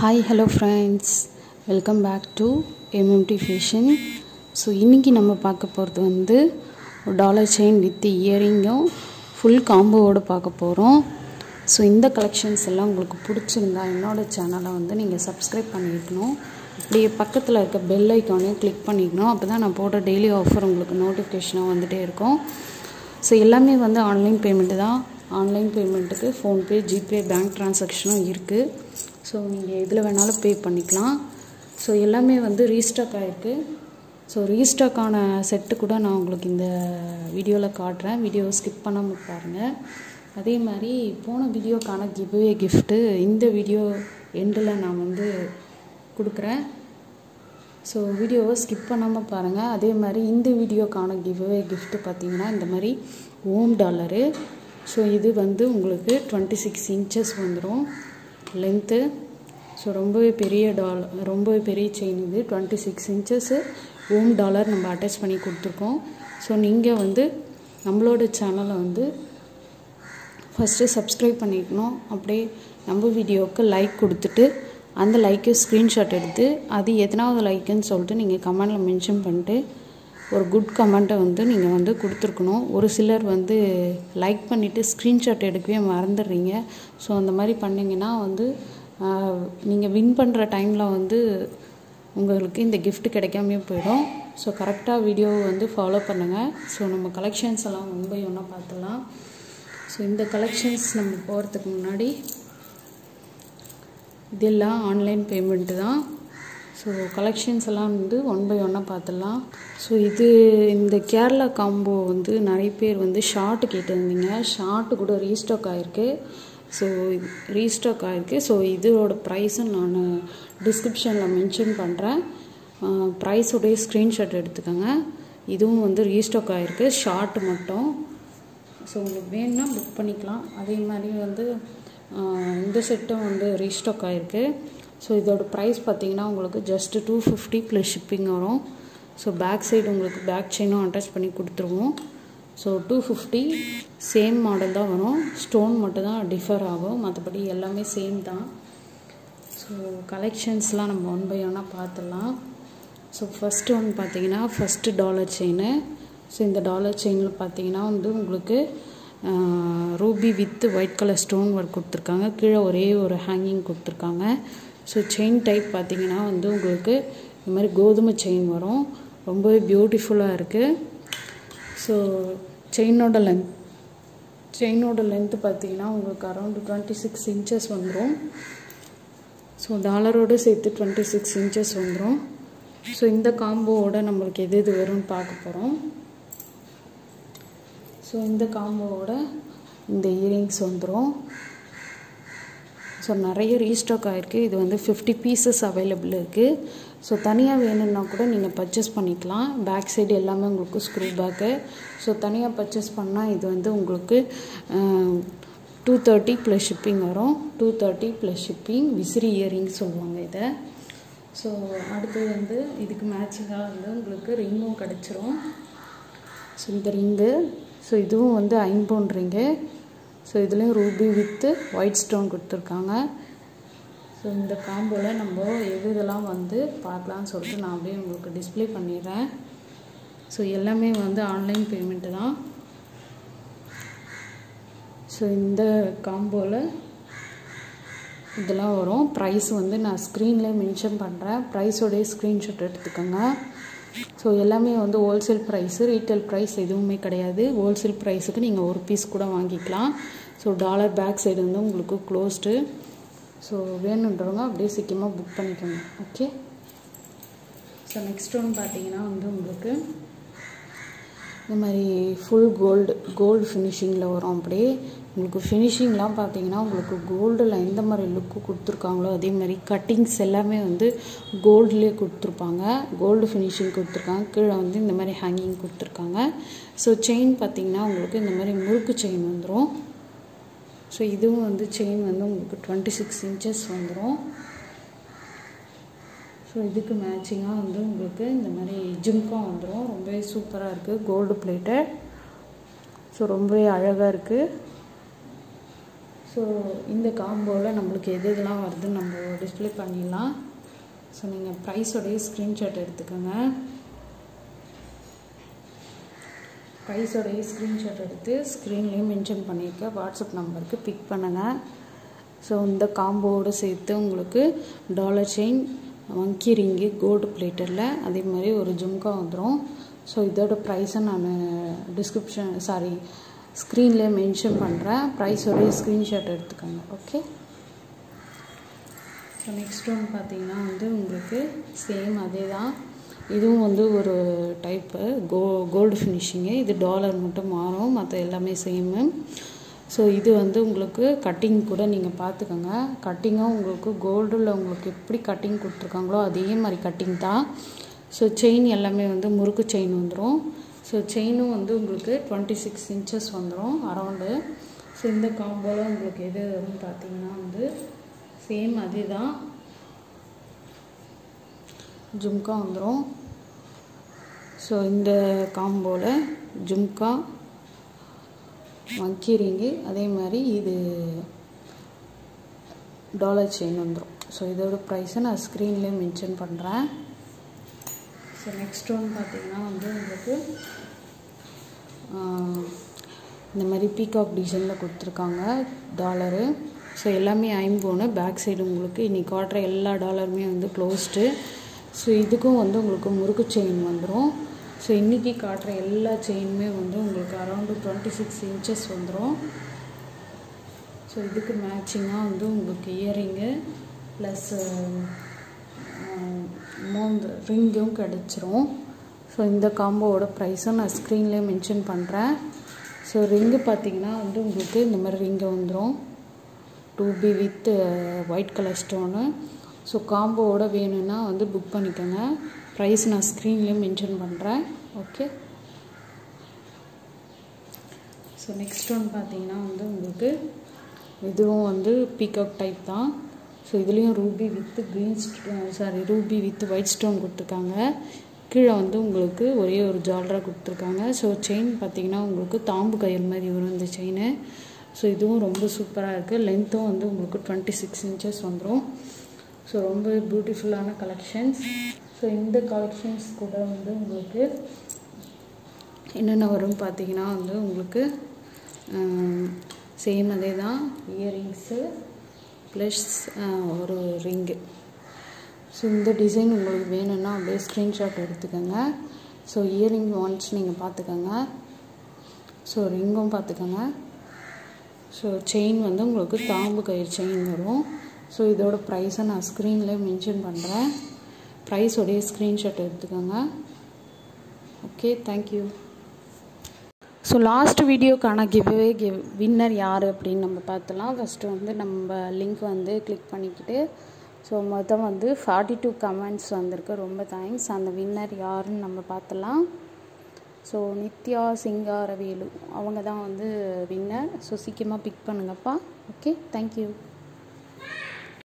hi hello friends welcome back to MMT fashion so இன்றைக்கி நம்ம பார்க்க போகிறது வந்து ஒரு டாலர் செயின் வித் இயரிங்கும் ஃபுல் காம்போவோடு பார்க்க போகிறோம் ஸோ இந்த கலெக்ஷன்ஸ் எல்லாம் உங்களுக்கு பிடிச்சிருந்தா என்னோடய சேனலை வந்து நீங்கள் சப்ஸ்கிரைப் பண்ணிக்கணும் அப்படியே பக்கத்தில் இருக்க பெல் ஐக்கானையும் கிளிக் பண்ணிக்கணும் அப்போ தான் நான் போடுற டெய்லி ஆஃபர் உங்களுக்கு நோட்டிஃபிகேஷனாக வந்துகிட்டே இருக்கும் ஸோ எல்லாமே வந்து ஆன்லைன் பேமெண்ட்டு தான் ஆன்லைன் பேமெண்ட்டுக்கு ஃபோன்பே ஜிபே பேங்க் ட்ரான்சாக்ஷனும் இருக்குது ஸோ நீங்கள் எதில் வேணாலும் பே பண்ணிக்கலாம் ஸோ எல்லாமே வந்து ரீஸ்டாக் ஆகிருக்கு ஸோ ரீஸ்டாக்கான செட்டு கூட நான் உங்களுக்கு இந்த வீடியோவில் காட்டுறேன் வீடியோ ஸ்கிப் பண்ணாமல் பாருங்கள் அதே மாதிரி போன வீடியோக்கான கிவ்வே கிஃப்ட்டு இந்த வீடியோ எண்டில் நான் வந்து கொடுக்குறேன் ஸோ வீடியோவை ஸ்கிப் பண்ணாமல் பாருங்கள் அதே மாதிரி இந்த வீடியோக்கான கிவ்வே கிஃப்ட்டு பார்த்தீங்கன்னா இந்த மாதிரி ஓம் டாலரு ஸோ இது வந்து உங்களுக்கு டுவெண்ட்டி சிக்ஸ் இன்ச்சஸ் வந்துடும் லென்த்து ஸோ ரொம்பவே பெரிய டாலர் ரொம்பவே பெரிய செயின் இது twenty six inches Om dollar நம்ம அட்டாச் பண்ணி கொடுத்துருக்கோம் ஸோ நீங்கள் வந்து நம்மளோட சேனலை வந்து ஃபஸ்ட்டு சப்ஸ்கிரைப் பண்ணிக்கணும் அப்படியே நம்ம வீடியோவுக்கு லைக் கொடுத்துட்டு அந்த லைக்கு ஸ்க்ரீன்ஷாட் எடுத்து அது எத்தனாவது லைக்குன்னு சொல்லிட்டு நீங்கள் கமெண்டில் மென்ஷன் பண்ணிட்டு ஒரு குட் கமெண்ட்டை வந்து நீங்கள் வந்து கொடுத்துருக்கணும் ஒரு சிலர் வந்து லைக் பண்ணிவிட்டு ஸ்க்ரீன்ஷாட் எடுக்கவே மறந்துடுறீங்க ஸோ அந்த மாதிரி பண்ணிங்கன்னா வந்து நீங்கள் வின் பண்ணுற டைமில் வந்து உங்களுக்கு இந்த gift கிடைக்காமே போயிடும் ஸோ கரெக்டாக வீடியோவை வந்து ஃபாலோ பண்ணுங்கள் ஸோ நம்ம கலெக்ஷன்ஸ் எல்லாம் ரொம்ப ஒன்றா பார்த்துலாம் ஸோ இந்த கலெக்ஷன்ஸ் நம்ம போகிறதுக்கு முன்னாடி இதெல்லாம் ஆன்லைன் பேமெண்ட்டு தான் ஸோ கலெக்ஷன்ஸ் எல்லாம் வந்து ஒன் பை ஒன்னாக பார்த்துடலாம் ஸோ இது இந்த கேரளா காம்போ வந்து நிறைய பேர் வந்து ஷார்ட்டு கேட்டிருந்தீங்க ஷார்ட்டு கூட ரீஸ்டாக் ஆகிருக்கு ஸோ ரீஸ்டாக் ஆகிருக்கு ஸோ இதோட ப்ரைஸும் நான் டிஸ்கிரிப்ஷனில் மென்ஷன் பண்ணுறேன் ப்ரைஸோடைய ஸ்க்ரீன்ஷாட் எடுத்துக்கோங்க இதுவும் வந்து ரீஸ்டாக் ஆகிருக்கு ஷார்ட் மட்டும் ஸோ உங்களுக்கு வேணும்னா புக் பண்ணிக்கலாம் அதே மாதிரி வந்து இந்த செட்டும் வந்து ரீஸ்டாக் ஆகிருக்கு ஸோ இதோட ப்ரைஸ் பார்த்தீங்கன்னா உங்களுக்கு just two fifty plus shipping வரும் ஸோ பேக் சைடு உங்களுக்கு பேக் செயினும் அட்டாச் பண்ணி கொடுத்துருவோம் so two fifty same model தான் வரும் ஸ்டோன் மட்டும் தான் டிஃபர் ஆகும் மற்றபடி எல்லாமே சேம் தான் ஸோ கலெக்ஷன்ஸ்லாம் நம்ம ஒன் பை ஒன்னாக பார்த்துடலாம் ஸோ ஃபஸ்ட்டு ஒன்று பார்த்தீங்கன்னா ஃபஸ்ட்டு டாலர் செயின் ஸோ இந்த டாலர் செயினில் பார்த்தீங்கன்னா வந்து உங்களுக்கு ruby with white colour stone work கொடுத்துருக்காங்க கீழே ஒரே ஒரு ஹேங்கிங் கொடுத்துருக்காங்க ஸோ செயின் டைப் பார்த்தீங்கன்னா வந்து உங்களுக்கு இந்த மாதிரி கோதுமை செயின் வரும் ரொம்பவே பியூட்டிஃபுல்லாக இருக்குது ஸோ செயினோட லென்த் செயினோட லென்த்து பார்த்தீங்கன்னா உங்களுக்கு அரௌண்ட் டுவெண்ட்டி சிக்ஸ் இன்ச்சஸ் வந்துடும் ஸோ டாலரோடு சேர்த்து டுவெண்ட்டி சிக்ஸ் இன்ச்சஸ் வந்துடும் ஸோ இந்த காம்போவோட நம்மளுக்கு எது எது வரும்னு பார்க்க போகிறோம் ஸோ இந்த காம்போவோட இந்த இயரிங்ஸ் வந்துடும் ஸோ நிறைய ரீஸ்டாக் ஆகிருக்கு இது வந்து ஃபிஃப்டி பீசஸ் அவைலபிள் இருக்குது ஸோ தனியாக வேணும்னா கூட நீங்கள் பர்ச்சேஸ் பண்ணிக்கலாம் பேக் சைடு எல்லாமே உங்களுக்கு ஸ்க்ரூ பேக்கு ஸோ தனியாக பர்ச்சேஸ் பண்ணால் இது வந்து உங்களுக்கு டூ தேர்ட்டி ப்ளஸ் ஷிப்பிங் வரும் டூ தேர்ட்டி ப்ளஸ் ஷிப்பிங் விசிறி இயரிங் சொல்லுவாங்க இதை ஸோ அடுத்து வந்து இதுக்கு மேட்சிங்காக வந்து உங்களுக்கு ரிங்கும் கிடச்சிரும் ஸோ இந்த ரிங்கு ஸோ இதுவும் வந்து ஐம்பவுன் ரிங்கு ஸோ இதுலேயும் ரூபி வித்து ஒயிட் ஸ்டோன் கொடுத்துருக்காங்க ஸோ இந்த காம்போவில் நம்ம எது இதெல்லாம் வந்து பார்க்கலான்னு சொல்லிட்டு நான் அப்படியே உங்களுக்கு டிஸ்பிளே பண்ணிடுறேன் ஸோ எல்லாமே வந்து ஆன்லைன் பேமெண்ட்டு தான் ஸோ இந்த காம்போவில் இதெல்லாம் வரும் ப்ரைஸ் வந்து நான் ஸ்க்ரீன்லேயே மென்ஷன் பண்ணுறேன் ப்ரைஸோடைய ஸ்க்ரீன்ஷாட் எடுத்துக்கோங்க ஸோ எல்லாமே வந்து ஹோல்சேல் ப்ரைஸு ரீட்டைல் ப்ரைஸ் எதுவுமே கிடையாது ஹோல்சேல் ப்ரைஸுக்கு நீங்கள் ஒரு பீஸ் கூட வாங்கிக்கலாம் ஸோ டாலர் பேக் சைடு வந்து உங்களுக்கு க்ளோஸ்டு ஸோ வேணுன்றவங்க அப்படியே சீக்கிரமாக புக் பண்ணிக்கோங்க ஓகே ஸோ நெக்ஸ்ட் ஒன்று பார்த்தீங்கன்னா வந்து உங்களுக்கு இந்த மாதிரி ஃபுல் கோல்டு கோல்டு ஃபினிஷிங்கில் வரும் அப்படியே உங்களுக்கு ஃபினிஷிங்லாம் பார்த்தீங்கன்னா உங்களுக்கு கோல்டில் எந்த மாதிரி லுக்கு கொடுத்துருக்காங்களோ அதே மாதிரி கட்டிங்ஸ் எல்லாமே வந்து கோல்டுலேயே கொடுத்துருப்பாங்க கோல்டு ஃபினிஷிங் கொடுத்துருக்காங்க கீழே வந்து இந்த மாதிரி ஹேங்கிங் கொடுத்துருக்காங்க ஸோ செயின் பார்த்தீங்கன்னா உங்களுக்கு இந்த மாதிரி முறுக்கு செயின் வந்துடும் ஸோ இதுவும் வந்து செயின் வந்து உங்களுக்கு டுவெண்ட்டி சிக்ஸ் இன்ச்சஸ் வந்துடும் ஸோ இதுக்கு மேட்சிங்காக வந்து உங்களுக்கு இந்த மாதிரி ஜிம்கா வந்துடும் ரொம்பவே சூப்பராக இருக்குது கோல்டு பிளேட்டட் ஸோ ரொம்பவே அழகாக இருக்குது ஸோ இந்த காம்போவில் நம்மளுக்கு எது எதெல்லாம் வருதுன்னு நம்ம டிஸ்பிளே பண்ணிடலாம் ஸோ நீங்கள் ப்ரைஸோடைய ஸ்க்ரீன்ஷாட் எடுத்துக்கோங்க ப்ரைஸோடைய ஸ்க்ரீன்ஷாட் எடுத்து ஸ்க்ரீன்லேயும் மென்ஷன் பண்ணியிருக்க வாட்ஸ்அப் நம்பருக்கு பிக் பண்ணுங்கள் ஸோ இந்த காம்போவோடு சேர்த்து உங்களுக்கு டாலர் செயின் வங்கி ரிங்கு கோல்டு பிளேட்டரில் அதே மாதிரி ஒரு ஜும்கா வந்துடும் ஸோ இதோட ப்ரைஸை நான் டிஸ்கிரிப்ஷன் சாரி ஸ்க்ரீன்லேயே மென்ஷன் பண்ணுறேன் ப்ரைஸோடைய ஸ்க்ரீன்ஷாட் எடுத்துக்கோங்க ஓகே ஸோ நெக்ஸ்ட் ஒன் பார்த்தீங்கன்னா வந்து உங்களுக்கு சேம் அதே தான் இதுவும் வந்து ஒரு டைப்பு கோ கோல்டு ஃபினிஷிங்கு இது டாலர் மட்டும் மாறும் மற்ற எல்லாமே சேமு ஸோ இது வந்து உங்களுக்கு கட்டிங் கூட நீங்கள் பார்த்துக்கோங்க கட்டிங்கும் உங்களுக்கு கோல்டில் உங்களுக்கு எப்படி கட்டிங் கொடுத்துருக்காங்களோ அதே மாதிரி கட்டிங் தான் ஸோ செயின் எல்லாமே வந்து முறுக்கு செயின் வந்துடும் ஸோ செயினும் வந்து உங்களுக்கு டுவெண்ட்டி சிக்ஸ் இன்ச்சஸ் வந்துடும் அரௌண்டு ஸோ இந்த காம்போவில் உங்களுக்கு எது வரும்னு பார்த்தீங்கன்னா வந்து சேம் அதே தான் ஜும்கா வந்துடும் ஸோ இந்த காம்போவில் ஜும்கா மங்கி ரிங்கு அதே மாதிரி இது டாலர் செயின் வந்துடும் ஸோ இதோட ப்ரைஸை நான் ஸ்க்ரீன்லேயே மென்ஷன் பண்ணுறேன் ஸோ நெக்ஸ்ட் ஒன் பார்த்திங்கன்னா வந்து உங்களுக்கு இந்த மாதிரி பீகாக் டிசைனில் கொடுத்துருக்காங்க டாலரு ஸோ எல்லாமே ஐம்போனு பேக் சைடு உங்களுக்கு இன்றைக்கி காட்டுற எல்லா டாலருமே வந்து க்ளோஸ்டு ஸோ இதுக்கும் வந்து உங்களுக்கு முறுக்கு செயின் வந்துடும் ஸோ இன்றைக்கி காட்டுற எல்லா செயினுமே வந்து உங்களுக்கு அரௌண்டு டுவெண்ட்டி சிக்ஸ் இன்ச்சஸ் வந்துடும் ஸோ இதுக்கு மேட்சிங்காக வந்து உங்களுக்கு இயரிங்கு ப்ளஸ்ஸு மூந்து ரிங்கும் கிடச்சிரும் ஸோ இந்த காம்போவோட ப்ரைஸும் நான் ஸ்க்ரீன்லேயே மென்ஷன் பண்ணுறேன் ஸோ ரிங்கு பார்த்தீங்கன்னா வந்து உங்களுக்கு இந்த மாதிரி ரிங்கு வந்துடும் to be with white colour stone so காம்போவோட வேணும்னா வந்து புக் பண்ணிக்கோங்க ப்ரைஸ் நான் ஸ்க்ரீன்லேயே மென்ஷன் பண்ணுறேன் ஓகே ஸோ நெக்ஸ்ட் ஒன் பார்த்தீங்கன்னா வந்து உங்களுக்கு இதுவும் வந்து பீகாக் டைப் தான் ஸோ இதுலேயும் ruby with green sorry ruby with white stone கொடுத்துருக்காங்க கீழே வந்து உங்களுக்கு ஒரே ஒரு ஜாலராக கொடுத்துருக்காங்க ஸோ செயின் பார்த்தீங்கன்னா உங்களுக்கு தாம்பு கயிறு மாதிரி வரும் இந்த செயின் ஸோ இதுவும் ரொம்ப சூப்பராக இருக்குது லென்த்தும் வந்து உங்களுக்கு டுவெண்ட்டி சிக்ஸ் இன்ச்சஸ் வந்துடும் ஸோ ரொம்ப பியூட்டிஃபுல்லான கலெக்ஷன்ஸ் ஸோ இந்த கலெக்ஷன்ஸ் கூட வந்து உங்களுக்கு என்னென்ன வரும் பார்த்தீங்கன்னா வந்து உங்களுக்கு சேம் அதே தான் இயரிங்ஸு ப்ளஸ் ஒரு ரிங்கு ஸோ இந்த டிசைன் உங்களுக்கு வேணும்னா அப்படியே ஸ்க்ரீன்ஷாட் எடுத்துக்கோங்க ஸோ இயரிங் ஒன்ஸ் நீங்கள் பார்த்துக்கோங்க ஸோ ரிங்கும் பார்த்துக்கோங்க ஸோ செயின் வந்து உங்களுக்கு தாம்பு கயிறு செயின் வரும் ஸோ இதோட ப்ரைஸை நான் ஸ்க்ரீனில் மென்ஷன் பண்ணுறேன் ப்ரைஸோடைய ஸ்க்ரீன்ஷாட் எடுத்துக்கோங்க ஓகே தேங்க்யூ ஸோ லாஸ்ட் வீடியோக்கான கிவ்வே கிவ் வின்னர் யார் அப்படின்னு நம்ம பார்த்துலாம் ஃபஸ்ட்டு வந்து நம்ம லிங்க் வந்து கிளிக் பண்ணிக்கிட்டு ஸோ மொத்தம் வந்து ஃபார்ட்டி டூ கமெண்ட்ஸ் வந்திருக்கு ரொம்ப தேங்க்ஸ் அந்த வின்னர் யாருன்னு நம்ம பார்த்துலாம் ஸோ நித்யா சிங்காரவேலு அவங்க தான் வந்து வின்னர் ஸோ சீக்கிரமாக பிக் பண்ணுங்கப்பா ஓகே தேங்க்யூ